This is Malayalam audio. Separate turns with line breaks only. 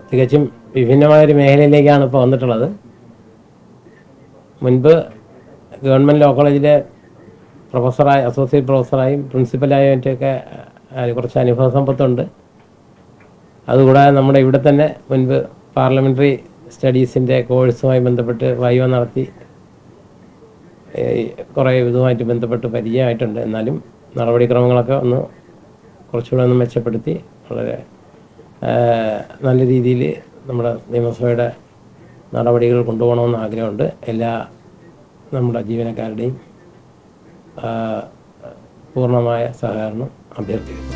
തികച്ചും വിഭിന്നമായൊരു മേഖലയിലേക്കാണ് ഇപ്പോൾ വന്നിട്ടുള്ളത് മുൻപ് ഗവൺമെൻറ് ലോ കോളേജിലെ പ്രൊഫസറായി അസോസിയേറ്റ് പ്രൊഫസറായും പ്രിൻസിപ്പലായും മറ്റൊക്കെ ആ, കുറച്ച് അനുഭവ സമ്പത്തുണ്ട് അതുകൂടാതെ നമ്മുടെ ഇവിടെ തന്നെ മുൻപ് പാർലമെൻ്ററി സ്റ്റഡീസിൻ്റെ കോഴ്സുമായി ബന്ധപ്പെട്ട് വൈവ നടത്തി ഏ, കുറേ ഇതുമായിട്ട് ബന്ധപ്പെട്ട് പരിചയമായിട്ടുണ്ട് എന്നാലും നടപടിക്രമങ്ങളൊക്കെ ഒന്ന് കുറച്ചുകൂടെ ഒന്ന് മെച്ചപ്പെടുത്തി വളരെ ആ, നല്ല രീതിയിൽ നമ്മുടെ നിയമസഭയുടെ നടപടികൾ കൊണ്ടുപോകണമെന്ന് ആഗ്രഹമുണ്ട് എല്ലാ നമ്മുടെ ജീവനക്കാരുടെയും ആ, പൂർണ്ണമായ സഹകരണം അഭ്യർത്ഥിക്കുന്നു